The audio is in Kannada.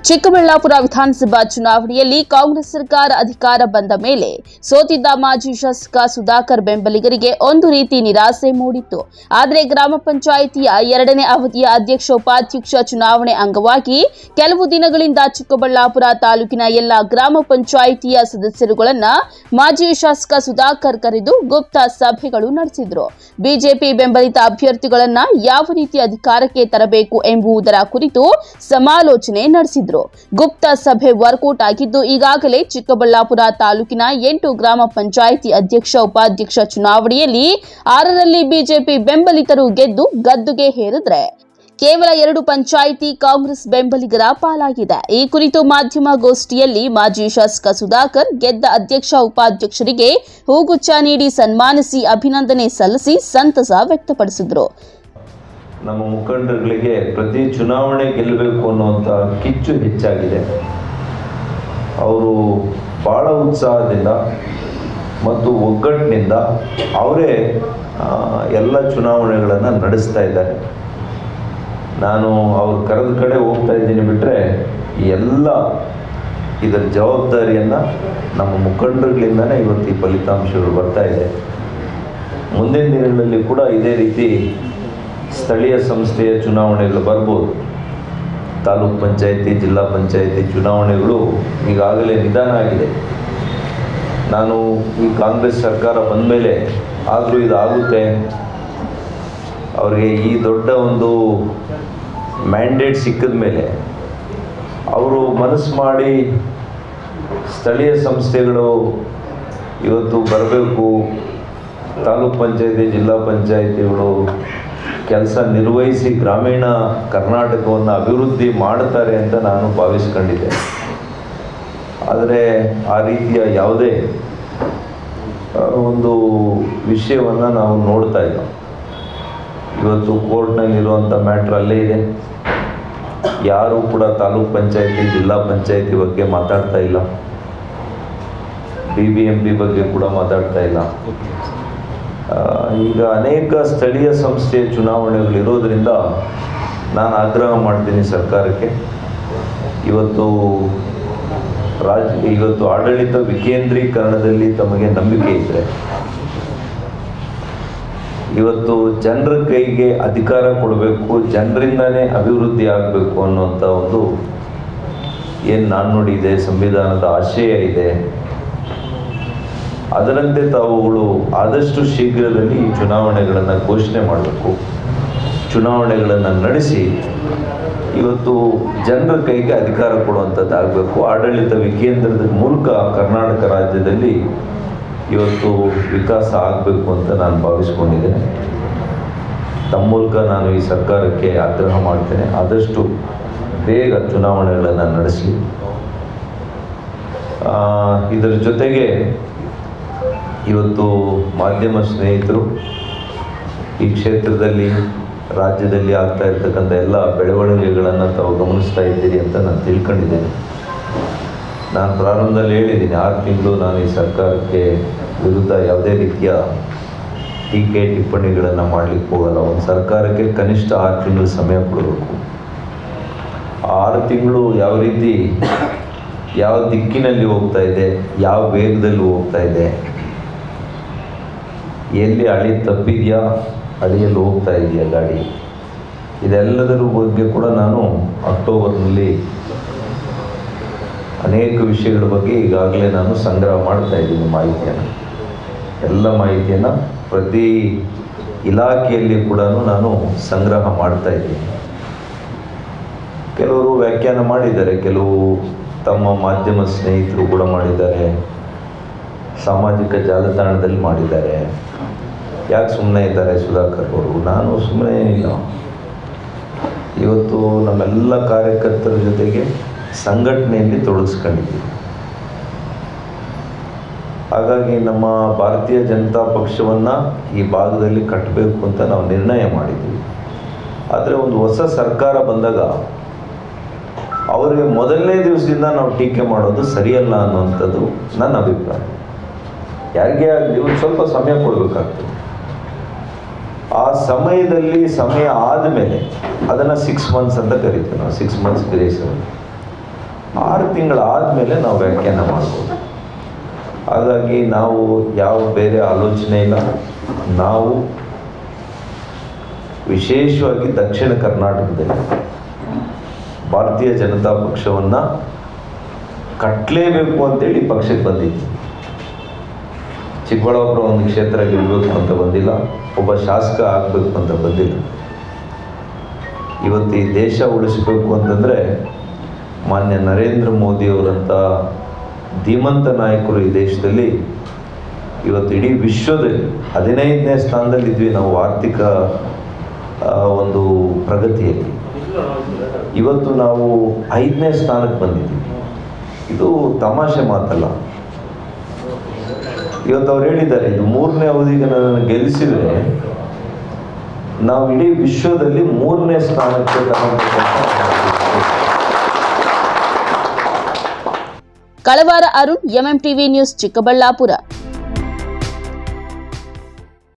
ಚಿಕ್ಕಬಳ್ಳಾಪುರ ವಿಧಾನಸಭಾ ಚುನಾವಣೆಯಲ್ಲಿ ಕಾಂಗ್ರೆಸ್ ಸರ್ಕಾರ ಅಧಿಕಾರ ಬಂದ ಮೇಲೆ ಸೋತಿದ್ದ ಮಾಜಿ ಶಾಸಕ ಸುಧಾಕರ್ ಬೆಂಬಲಿಗರಿಗೆ ಒಂದು ರೀತಿ ನಿರಾಸೆ ಮೂಡಿತ್ತು ಆದರೆ ಗ್ರಾಮ ಪಂಚಾಯಿತಿಯ ಎರಡನೇ ಅವಧಿಯ ಅಧ್ಯಕ್ಷ ಉಪಾಧ್ಯಕ್ಷ ಚುನಾವಣೆ ಅಂಗವಾಗಿ ಕೆಲವು ದಿನಗಳಿಂದ ಚಿಕ್ಕಬಳ್ಳಾಪುರ ತಾಲೂಕಿನ ಎಲ್ಲ ಗ್ರಾಮ ಪಂಚಾಯಿತಿಯ ಸದಸ್ಯರುಗಳನ್ನ ಮಾಜಿ ಶಾಸಕ ಸುಧಾಕರ್ ಕರೆದು ಗುಪ್ತ ಸಭೆಗಳು ನಡೆಸಿದ್ರು ಬಿಜೆಪಿ ಬೆಂಬಲಿತ ಅಭ್ಯರ್ಥಿಗಳನ್ನ ಯಾವ ರೀತಿ ಅಧಿಕಾರಕ್ಕೆ ತರಬೇಕು ಎಂಬುದರ ಕುರಿತು ಸಮಾಲೋಚನೆ ನಡೆಸಿದ್ರು ಗುಪ್ತ ಸಭೆ ವರ್ಕೌಟ್ ಆಗಿದ್ದು ಈಗಾಗಲೇ ಚಿಕ್ಕಬಳ್ಳಾಪುರ ತಾಲೂಕಿನ ಎಂಟು ಗ್ರಾಮ ಪಂಚಾಯಿತಿ ಅಧ್ಯಕ್ಷ ಉಪಾಧ್ಯಕ್ಷ ಚುನಾವಣೆಯಲ್ಲಿ ಆರರಲ್ಲಿ ಬಿಜೆಪಿ ಬೆಂಬಲಿತರು ಗೆದ್ದು ಗದ್ದುಗೆ ಹೇರಿದ್ರೆ ಕೇವಲ ಎರಡು ಪಂಚಾಯಿತಿ ಕಾಂಗ್ರೆಸ್ ಬೆಂಬಲಿಗರ ಪಾಲಾಗಿದೆ ಈ ಕುರಿತು ಮಾಧ್ಯಮ ಗೋಷ್ಠಿಯಲ್ಲಿ ಮಾಜಿ ಶಾಸಕ ಸುಧಾಕರ್ ಗೆದ್ದ ಅಧ್ಯಕ್ಷ ಉಪಾಧ್ಯಕ್ಷರಿಗೆ ಹೂಗುಚ್ಛ ನೀಡಿ ಸನ್ಮಾನಿಸಿ ಅಭಿನಂದನೆ ಸಲ್ಲಿಸಿ ಸಂತಸ ವ್ಯಕ್ತಪಡಿಸಿದರು ನಮ್ಮ ಮುಖಂಡರುಗಳಿಗೆ ಪ್ರತಿ ಚುನಾವಣೆ ಗೆಲ್ಲಬೇಕು ಅನ್ನುವಂಥ ಕಿಚ್ಚು ಹೆಚ್ಚಾಗಿದೆ ಅವರು ಭಾಳ ಉತ್ಸಾಹದಿಂದ ಮತ್ತು ಒಗ್ಗಟ್ಟಿನಿಂದ ಅವರೇ ಆ, ಎಲ್ಲ ಚುನಾವಣೆಗಳನ್ನು ನಡೆಸ್ತಾ ಇದ್ದಾರೆ ನಾನು ಅವ್ರು ಕರೆದ ಕಡೆ ಹೋಗ್ತಾ ಇದ್ದೀನಿ ಬಿಟ್ಟರೆ ಎಲ್ಲ ಇದರ ಜವಾಬ್ದಾರಿಯನ್ನು ನಮ್ಮ ಮುಖಂಡರುಗಳಿಂದನೇ ಇವತ್ತು ಈ ಫಲಿತಾಂಶಗಳು ಬರ್ತಾ ಇದೆ ಮುಂದಿನ ದಿನಗಳಲ್ಲಿ ಕೂಡ ಇದೇ ರೀತಿ ಸ್ಥಳೀಯ ಸಂಸ್ಥೆಯ ಚುನಾವಣೆಗಳು ಬರ್ಬೋದು ತಾಲೂಕ್ ಪಂಚಾಯತಿ ಜಿಲ್ಲಾ ಪಂಚಾಯತಿ ಚುನಾವಣೆಗಳು ಈಗಾಗಲೇ ನಿಧಾನ ಆಗಿದೆ ನಾನು ಈ ಕಾಂಗ್ರೆಸ್ ಸರ್ಕಾರ ಬಂದ ಮೇಲೆ ಆದರೂ ಇದು ಆಗುತ್ತೆ ಅವರಿಗೆ ಈ ದೊಡ್ಡ ಒಂದು ಮ್ಯಾಂಡೇಟ್ ಸಿಕ್ಕಿದ ಮೇಲೆ ಅವರು ಮನಸ್ಸು ಮಾಡಿ ಸ್ಥಳೀಯ ಸಂಸ್ಥೆಗಳು ಇವತ್ತು ಬರಬೇಕು ತಾಲೂಕ್ ಪಂಚಾಯತಿ ಜಿಲ್ಲಾ ಪಂಚಾಯತಿಗಳು ಕೆಲಸ ನಿರ್ವಹಿಸಿ ಗ್ರಾಮೀಣ ಕರ್ನಾಟಕವನ್ನು ಅಭಿವೃದ್ಧಿ ಮಾಡ್ತಾರೆ ಅಂತ ನಾನು ಭಾವಿಸ್ಕೊಂಡಿದ್ದೆ ಆದರೆ ಆ ರೀತಿಯ ಯಾವುದೇ ಆ, ಒಂದು ವಿಷಯವನ್ನು ನಾವು ನೋಡ್ತಾ ಇಲ್ಲ ಇವತ್ತು ಕೋರ್ಟ್ನಲ್ಲಿರುವಂಥ ಮ್ಯಾಟ್ರ್ ಅಲ್ಲೇ ಇದೆ ಯಾರೂ ಕೂಡ ತಾಲೂಕ್ ಪಂಚಾಯತಿ ಜಿಲ್ಲಾ ಪಂಚಾಯತಿ ಬಗ್ಗೆ ಮಾತಾಡ್ತಾ ಇಲ್ಲ ಬಿ ಬಿ ಎಂ ಪಿ ಬಗ್ಗೆ ಕೂಡ ಮಾತಾಡ್ತಾ ಇಲ್ಲ ಆ, ಈಗ ಅನೇಕ ಸ್ಥಳೀಯ ಸಂಸ್ಥೆಯ ಚುನಾವಣೆಗಳಿರೋದ್ರಿಂದ ನಾನು ಆಗ್ರಹ ಮಾಡ್ತೀನಿ ಸರ್ಕಾರಕ್ಕೆ ಇವತ್ತು ರಾಜ ಇವತ್ತು ಆಡಳಿತ ವಿಕೇಂದ್ರೀಕರಣದಲ್ಲಿ ತಮಗೆ ನಂಬಿಕೆ ಇದ್ದರೆ ಇವತ್ತು ಜನರ ಕೈಗೆ ಅಧಿಕಾರ ಕೊಡಬೇಕು ಜನರಿಂದನೇ ಅಭಿವೃದ್ಧಿ ಆಗಬೇಕು ಅನ್ನುವಂಥ ಒಂದು ಏನು ನಾಣ್ಣುಡಿ ಇದೆ ಸಂವಿಧಾನದ ಆಶಯ ಇದೆ ಅದರಂತೆ ತಾವುಗಳು ಆದಷ್ಟು ಶೀಘ್ರದಲ್ಲಿ ಈ ಚುನಾವಣೆಗಳನ್ನು ಘೋಷಣೆ ಮಾಡಬೇಕು ಚುನಾವಣೆಗಳನ್ನು ನಡೆಸಿ ಇವತ್ತು ಜನರ ಕೈಗೆ ಅಧಿಕಾರ ಕೊಡುವಂಥದ್ದು ಆಗಬೇಕು ಆಡಳಿತ ವಿಕೇಂದ್ರದ ಮೂಲಕ ಕರ್ನಾಟಕ ರಾಜ್ಯದಲ್ಲಿ ಇವತ್ತು ವಿಕಾಸ ಆಗಬೇಕು ಅಂತ ನಾನು ಭಾವಿಸ್ಕೊಂಡಿದ್ದೇನೆ ತಮ್ಮ ಮೂಲಕ ನಾನು ಈ ಸರ್ಕಾರಕ್ಕೆ ಆಗ್ರಹ ಮಾಡ್ತೇನೆ ಆದಷ್ಟು ಬೇಗ ಚುನಾವಣೆಗಳನ್ನು ನಡೆಸಿ ಆ, ಇದರ ಜೊತೆಗೆ ಇವತ್ತು ಮಾಧ್ಯಮ ಸ್ನೇಹಿತರು ಈ ಕ್ಷೇತ್ರದಲ್ಲಿ ರಾಜ್ಯದಲ್ಲಿ ಆಗ್ತಾ ಇರ್ತಕ್ಕಂಥ ಎಲ್ಲ ಬೆಳವಣಿಗೆಗಳನ್ನು ತಾವು ಗಮನಿಸ್ತಾ ಇದ್ದೀರಿ ಅಂತ ನಾನು ತಿಳ್ಕೊಂಡಿದ್ದೇನೆ ನಾನು ಪ್ರಾರಂಭದಲ್ಲಿ ಹೇಳಿದ್ದೀನಿ ಆರು ತಿಂಗಳು ನಾನು ಈ ಸರ್ಕಾರಕ್ಕೆ ವಿರುದ್ಧ ಯಾವುದೇ ರೀತಿಯ ಟೀಕೆ ಟಿಪ್ಪಣಿಗಳನ್ನು ಮಾಡಲಿಕ್ಕೆ ಹೋಗಲ್ಲ ಒಂದು ಸರ್ಕಾರಕ್ಕೆ ಕನಿಷ್ಠ ಆರು ತಿಂಗಳು ಸಮಯ ಕೊಡಬೇಕು ಆ ಆರು ತಿಂಗಳು ಯಾವ ರೀತಿ ಯಾವ ದಿಕ್ಕಿನಲ್ಲಿ ಹೋಗ್ತಾ ಇದೆ ಯಾವ ವೇಗದಲ್ಲಿ ಹೋಗ್ತಾ ಇದೆ ಎಲ್ಲಿ ಅಳಿ ತಪ್ಪಿದೆಯಾ ಅಳಿಯಲ್ಲಿ ಹೋಗ್ತಾ ಇದೆಯಾ ಗಾಡಿ ಇದೆಲ್ಲದರ ಬಗ್ಗೆ ಕೂಡ ನಾನು ಅಕ್ಟೋಬರ್ನಲ್ಲಿ ಅನೇಕ ವಿಷಯಗಳ ಬಗ್ಗೆ ಈಗಾಗಲೇ ನಾನು ಸಂಗ್ರಹ ಮಾಡ್ತಾ ಇದ್ದೀನಿ ಮಾಹಿತಿಯನ್ನು ಎಲ್ಲ ಮಾಹಿತಿಯನ್ನು ಪ್ರತಿ ಇಲಾಖೆಯಲ್ಲಿ ಕೂಡ ನಾನು ಸಂಗ್ರಹ ಮಾಡ್ತಾ ಇದ್ದೀನಿ ಕೆಲವರು ವ್ಯಾಖ್ಯಾನ ಮಾಡಿದ್ದಾರೆ ಕೆಲವು ತಮ್ಮ ಮಾಧ್ಯಮ ಸ್ನೇಹಿತರು ಕೂಡ ಮಾಡಿದ್ದಾರೆ ಸಾಮಾಜಿಕ ಜಾಲತಾಣದಲ್ಲಿ ಮಾಡಿದ್ದಾರೆ ಯಾಕೆ ಸುಮ್ಮನೆ ಇದ್ದಾರೆ ಸುಧಾಕರ್ ಅವರು ನಾನು ಸುಮ್ಮನೆ ಏನಿಲ್ಲ ಇವತ್ತು ನಮ್ಮೆಲ್ಲ ಕಾರ್ಯಕರ್ತರ ಜೊತೆಗೆ ಸಂಘಟನೆಯಲ್ಲಿ ತೊಡಗಿಸ್ಕೊಂಡಿದ್ದೀವಿ ಹಾಗಾಗಿ ನಮ್ಮ ಭಾರತೀಯ ಜನತಾ ಪಕ್ಷವನ್ನು ಈ ಭಾಗದಲ್ಲಿ ಕಟ್ಟಬೇಕು ಅಂತ ನಾವು ನಿರ್ಣಯ ಮಾಡಿದ್ದೀವಿ ಆದರೆ ಒಂದು ಹೊಸ ಸರ್ಕಾರ ಬಂದಾಗ ಅವರಿಗೆ ಮೊದಲನೇ ದಿವಸದಿಂದ ನಾವು ಟೀಕೆ ಮಾಡೋದು ಸರಿಯಲ್ಲ ಅನ್ನುವಂಥದ್ದು ನನ್ನ ಅಭಿಪ್ರಾಯ ಯಾರಿಗೇ ಆಗಲಿ ಒಂದು ಸ್ವಲ್ಪ ಸಮಯ ಕೊಡಬೇಕಾಗ್ತದೆ ಆ ಸಮಯದಲ್ಲಿ ಸಮಯ ಆದಮೇಲೆ ಅದನ್ನು ಸಿಕ್ಸ್ ಮಂತ್ಸ್ ಅಂತ ಕರಿತೀವಿ ನಾವು ಸಿಕ್ಸ್ ಮಂತ್ಸ್ ಗ್ರೇಸ್ ಆರು ತಿಂಗಳಾದಮೇಲೆ ನಾವು ವ್ಯಾಖ್ಯಾನ ಮಾಡ್ಬೋದು ಹಾಗಾಗಿ ನಾವು ಯಾವ ಬೇರೆ ಆಲೋಚನೆ ಇಲ್ಲ ನಾವು ವಿಶೇಷವಾಗಿ ದಕ್ಷಿಣ ಕರ್ನಾಟಕದಲ್ಲಿ ಭಾರತೀಯ ಜನತಾ ಪಕ್ಷವನ್ನು ಕಟ್ಟಲೇಬೇಕು ಅಂತೇಳಿ ಪಕ್ಷಕ್ಕೆ ಬಂದಿದ್ವಿ ಚಿಕ್ಕಬಳ್ಳಾಪುರ ಒಂದು ಕ್ಷೇತ್ರ ಗೆಲ್ಲಬೇಕು ಅಂತ ಬಂದಿಲ್ಲ ಒಬ್ಬ ಶಾಸಕ ಆಗಬೇಕು ಅಂತ ಬಂದಿಲ್ಲ ಇವತ್ತು ಈ ದೇಶ ಉಳಿಸಬೇಕು ಅಂತಂದರೆ ಮಾನ್ಯ ನರೇಂದ್ರ ಮೋದಿಯವರಂಥ ಧೀಮಂತ ನಾಯಕರು ಈ ದೇಶದಲ್ಲಿ ಇವತ್ತು ಇಡೀ ವಿಶ್ವದಲ್ಲಿ ಹದಿನೈದನೇ ಸ್ಥಾನದಲ್ಲಿದ್ವಿ ನಾವು ಆರ್ಥಿಕ ಆ, ಒಂದು ಪ್ರಗತಿಯಲ್ಲಿ ಇವತ್ತು ನಾವು ಐದನೇ ಸ್ಥಾನಕ್ಕೆ ಬಂದಿದ್ದೀವಿ ಇದು ತಮಾಷೆ ಮಾತಲ್ಲ ಇವತ್ತು ಅವ್ರು ಹೇಳಿದ್ದಾರೆ ಇದು ಮೂರನೇ ಅವಧಿಗೆ ನನ್ನನ್ನು ಗೆಲ್ಲಿಸಿದರೆ ನಾವು ಇಡೀ ವಿಶ್ವದಲ್ಲಿ ಮೂರನೇ ಸ್ಥಾನಕ್ಕೆ ತಗೊಂಡ್ಬೇಕಂತ ಕಳವಾರ Arun MM TV news Chikkaballapur